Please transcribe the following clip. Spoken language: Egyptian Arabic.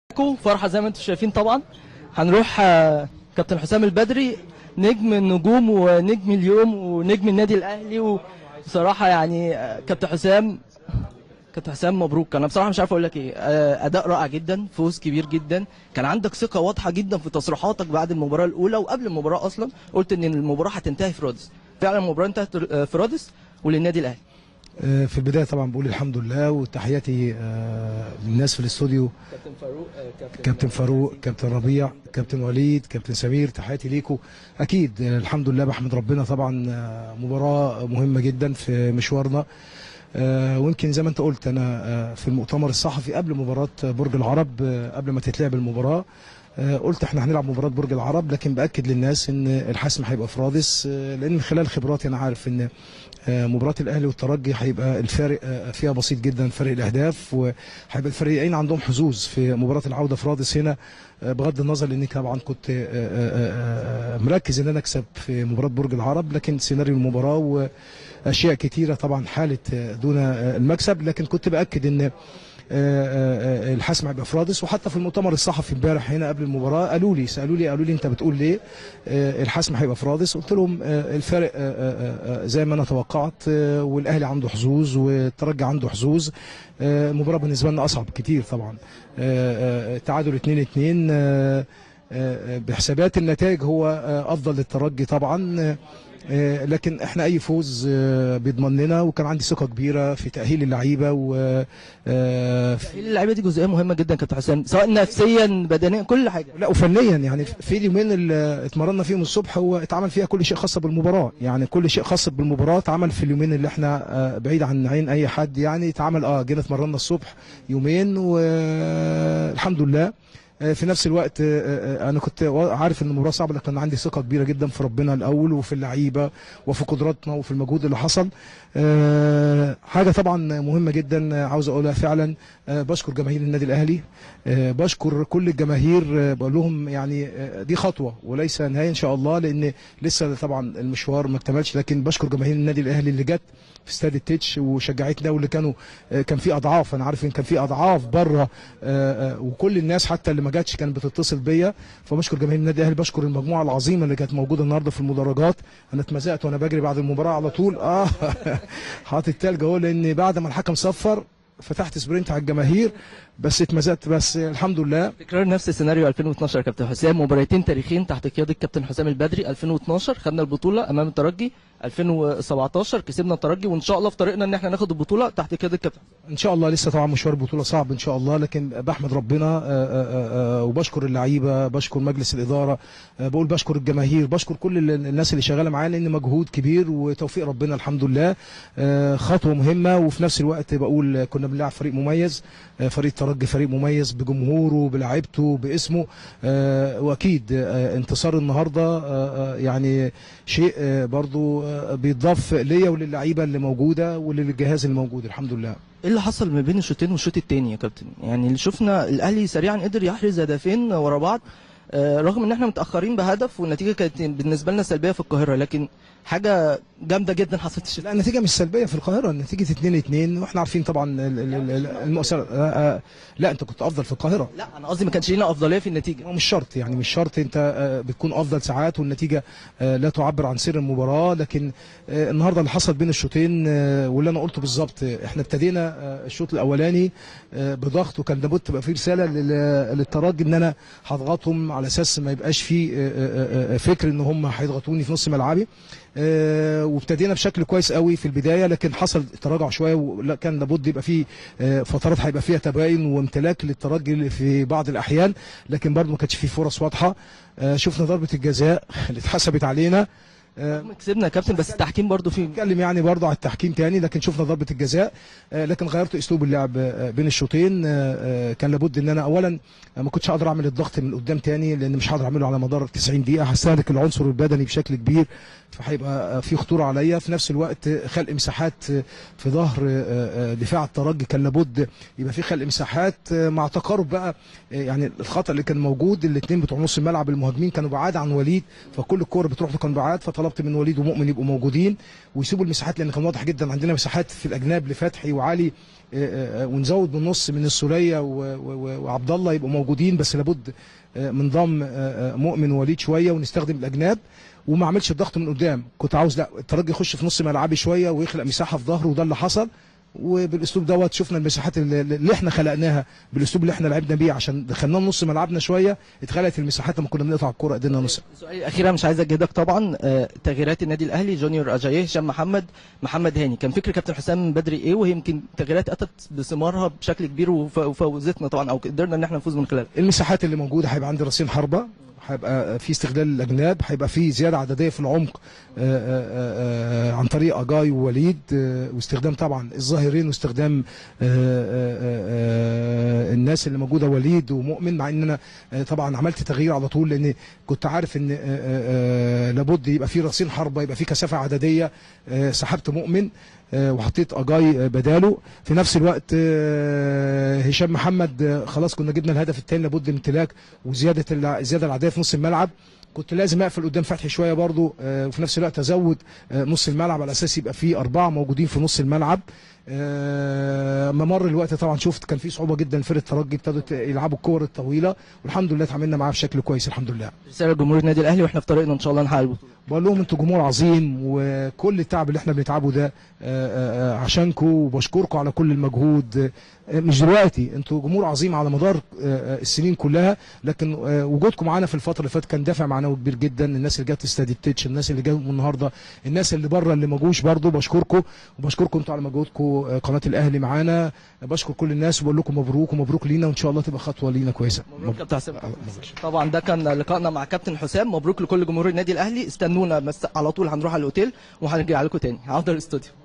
معاكم فرحه زي ما انتم شايفين طبعا هنروح آه، كابتن حسام البدري نجم النجوم ونجم اليوم ونجم النادي الاهلي وبصراحه يعني آه، كابتن حسام كابتن حسام مبروك انا بصراحه مش عارف اقول لك ايه آه، اداء رائع جدا فوز كبير جدا كان عندك ثقه واضحه جدا في تصريحاتك بعد المباراه الاولى وقبل المباراه اصلا قلت ان المباراه هتنتهي في رادس فعلا المباراه انتهت آه، في رادس وللنادي الاهلي آه، في البدايه طبعا بقول الحمد لله وتحياتي آه، للناس في الاستوديو كابتن فاروق كابتن فاروق كابتن ربيع كابتن وليد كابتن سمير تحياتي ليكم اكيد آه، الحمد لله بحمد ربنا طبعا آه، مباراه مهمه جدا في مشوارنا آه، ويمكن زي ما انت قلت انا آه، في المؤتمر الصحفي قبل مباراه برج العرب آه، قبل ما تتلعب المباراه آه، قلت احنا هنلعب مباراه برج العرب لكن باكد للناس ان الحسم هيبقى في رادس آه، لان من خلال خبراتي انا عارف ان آه، مباراه الاهلي والترجي هيبقى الفارق آه، فيها بسيط جدا فرق الاهداف وهيبقى الفريقين عندهم حظوظ في مباراه العوده في رادس هنا آه، بغض النظر لاني طبعا كنت آه، آه، آه، مركز ان انا اكسب في مباراه برج العرب لكن سيناريو المباراه واشياء كتيره طبعا حالت آه، دون آه، المكسب لكن كنت باكد ان آه، آه، آه، الحسم هيبقى في رادس وحتى في المؤتمر الصحفي امبارح هنا قبل المباراه قالوا لي سالوا لي قالوا لي انت بتقول ليه آه، الحسم هيبقى في رادس قلت لهم آه، الفارق آه، آه، آه، زي ما انا توقعت آه، والاهلي عنده حظوظ والترجي عنده حظوظ آه، المباراه بالنسبه لنا اصعب كتير طبعا آه، آه، تعادل 2 2 آه، آه، بحسابات النتائج هو آه، افضل للترجي طبعا آه، آه، لكن احنا اي فوز آه، بيضمن لنا وكان عندي ثقه كبيره في تاهيل اللعيبه و آه، في- تأهيل اللعيبه دي جزئيه مهمه جدا كابتن حسام سواء نفسيا بدنيا كل حاجه لا وفنيا يعني في اليومين اللي اتمرنا فيهم الصبح هو اتعمل فيها كل شيء خاص بالمباراه يعني كل شيء خاص بالمباراه اتعمل في اليومين اللي احنا آه، بعيد عن عين اي حد يعني اتعمل اه جينا اتمرنا الصبح يومين والحمد لله آه، في نفس الوقت آه، آه، انا كنت عارف ان المباراه صعبه لكن عندي ثقه كبيره جدا في ربنا الاول وفي اللعيبه وفي قدراتنا وفي المجهود اللي حصل آه، حاجه طبعا مهمه جدا آه، عاوز اقولها فعلا آه، بشكر جماهير النادي الاهلي آه، بشكر كل الجماهير آه، بقول لهم يعني آه، دي خطوه وليس نهايه ان شاء الله لان لسه طبعا المشوار ما اكتملش لكن بشكر جماهير النادي الاهلي اللي جت في استاد التتش وشجعتنا واللي كانوا آه، كان في اضعاف انا عارف ان كان في اضعاف بره آه، آه، وكل الناس حتى اللي ما جاتش كانت بتتصل بيا فبشكر جماهير النادي الاهلي بشكر المجموعه العظيمه اللي كانت موجوده النهارده في المدرجات انا اتمزقت وانا بجري بعد المباراه على طول اه حاطط التلج اهو لان بعد ما الحكم صفر فتحت سبرنت على الجماهير بس اتمزقت بس الحمد لله تكرار نفس سيناريو 2012 يا كابتن حسام مباراتين تاريخيين تحت قياده الكابتن حسام البدري 2012 خدنا البطوله امام الترجي 2017 كسبنا الترجي وان شاء الله في طريقنا ان احنا ناخد البطوله تحت قياده الكابتن ان شاء الله لسه طبعا مشوار البطوله صعب ان شاء الله لكن بحمد ربنا آه، آه، آه، وبشكر اللعيبه بشكر مجلس الاداره آه، بقول بشكر الجماهير بشكر كل ال- الناس اللي شغاله معانا لان مجهود كبير وتوفيق ربنا الحمد لله آه، خطوه مهمه وفي نفس الوقت بقول آه، كنا بنلعب فريق مميز آه، فريق الترجي فريق مميز بجمهوره بلعيبته باسمه آه، واكيد آه، انتصار النهارده آه، آه، يعني شيء آه، برضو آه، بيتضاف ليا وللعيبه اللي موجوده وللجهاز اللي موجود الحمد لله ايه اللي حصل ما بين الشوطين والشوط الثاني يا كابتن يعني اللي شفنا الاهلي سريعا قدر يحرز هدفين ورا بعض آه، رغم ان احنا متاخرين بهدف والنتيجه كانت بالنسبه لنا سلبيه في القاهره لكن حاجه جامده جدا حصلت الشوط لا النتيجه مش سلبيه في القاهره النتيجه 2 2 واحنا عارفين طبعا ال- ال- ال- المؤثره آه، آه، لا انت كنت افضل في القاهره لا انا قصدي ما كانش لينا افضليه في النتيجه هو مش شرط يعني مش شرط انت آه، بتكون افضل ساعات والنتيجه آه، لا تعبر عن سير المباراه لكن آه، النهارده اللي حصل بين الشوطين آه، واللي انا قلته بالظبط آه، احنا ابتدينا آه، الشوط الاولاني آه، بضغط وكان لابد تبقى في رساله لل- للترجي ان انا هضغطهم على اساس ما يبقاش في آه، آه، آه، فكر ان هم هيضغطوني في نص ملعبي آه، وابتدينا بشكل كويس قوي في البدايه لكن حصل تراجع شويه ولا كان لابد يبقى في آه، فترات هيبقى فيها تباين وامتلاك للترجي في بعض الاحيان لكن برضه ما كانش في فرص واضحه آه، شفنا ضربه الجزاء اللي اتحسبت علينا آه، كسبنا يا كابتن بس التحكيم برضو فيه نتكلم يعني برضه على التحكيم تاني لكن شفنا ضربه الجزاء آه، لكن غيرت اسلوب اللعب آه، بين الشوطين آه، آه، كان لابد ان انا اولا آه، ما كنتش هقدر اعمل الضغط من قدام تاني لان مش هقدر اعمله على مدار 90 دقيقه هستهلك العنصر البدني بشكل كبير فهيبقى آه، في خطوره عليا في نفس الوقت آه، خلق مساحات آه، في ظهر آه، آه، دفاع الترجي كان لابد يبقى في خلق مساحات آه، مع تقارب بقى آه، يعني الخطا اللي كان موجود الاثنين بتوع نص الملعب المهاجمين كانوا بعاد عن وليد فكل الكوره بتروح له كان بعاد فطالما طلبت من وليد ومؤمن يبقوا موجودين ويسيبوا المساحات لان كان واضح جدا عندنا مساحات في الاجناب لفتحي وعلي آه، آه، ونزود بالنص من السوليه و- و- وعبد الله يبقوا موجودين بس لابد آه، من ضم آه، آه، مؤمن ووليد شويه ونستخدم الاجناب وما عملش الضغط من قدام كنت عاوز لا الترجي يخش في نص ملعبي شويه ويخلق مساحه في ظهره وده اللي حصل وبالاسلوب دوت شفنا المساحات اللي, اللي احنا خلقناها بالاسلوب اللي احنا لعبنا بيه عشان دخلناه نص ملعبنا شويه اتخلقت المساحات لما كنا بنقطع الكوره قدرنا نص السؤال الاخير أنا مش عايز اجهدك طبعا آه، تغييرات النادي الاهلي جونيور اجاييه هشام محمد محمد هاني كان فكر كابتن حسام بدري ايه وهي يمكن تغييرات اتت بثمارها بشكل كبير وف- وفوزتنا طبعا او قدرنا ان احنا نفوز من خلالها المساحات اللي موجوده هيبقى عندي راسين حربه هيبقى في استغلال الاجناب هيبقى في زياده عدديه في العمق آه، آه، آه، عن طريق اجاي ووليد آه، واستخدام طبعا الظاهرين واستخدام آه، آه، آه، الناس اللي موجوده وليد ومؤمن مع ان انا آه، طبعا عملت تغيير على طول لان كنت عارف ان آه، آه، آه، لابد يبقى في راسين حربه يبقى في كثافه عدديه آه، سحبت مؤمن آه، وحطيت اجاي آه، بداله في نفس الوقت آه، هشام محمد آه، خلاص كنا جبنا الهدف الثاني لابد من امتلاك وزياده الع- الزياده العاديه في نص الملعب كنت لازم اقفل قدام فتحي شويه برضو آه، وفي نفس الوقت ازود آه، نص الملعب على اساس يبقى فيه اربعه موجودين في نص الملعب آه، اما مر الوقت طبعا شفت كان في صعوبه جدا فرقه الترجي ابتدوا يلعبوا الكور الطويله والحمد لله اتعاملنا معاها بشكل كويس الحمد لله رساله لجمهور النادي الاهلي واحنا في طريقنا ان شاء الله نحقق البطوله بقول لهم انتوا جمهور عظيم وكل التعب اللي احنا بنتعبه ده آه، آه، آه، عشانكم وبشكركم على كل المجهود آه، مش دلوقتي انتوا جمهور عظيم على مدار آه، آه، السنين كلها لكن آه، وجودكم معانا في الفتره اللي فاتت كان دافع معنوي كبير جدا الناس اللي جت استاد التتش الناس اللي جاوا النهارده الناس اللي بره اللي ما جوش برضه بشكركم وبشكركم انتوا على مجهودكم آه، قناه الاهلي معانا بشكر كل الناس وبقول لكم مبروك ومبروك لينا وان شاء الله تبقى خطوه لينا كويسه مبروك كابتن حسام مبروك. طبعا ده كان لقائنا مع كابتن حسام مبروك لكل جمهور النادي الاهلي استنونا بس على طول هنروح على الاوتيل وهنرجع لكم تاني عوده الاستوديو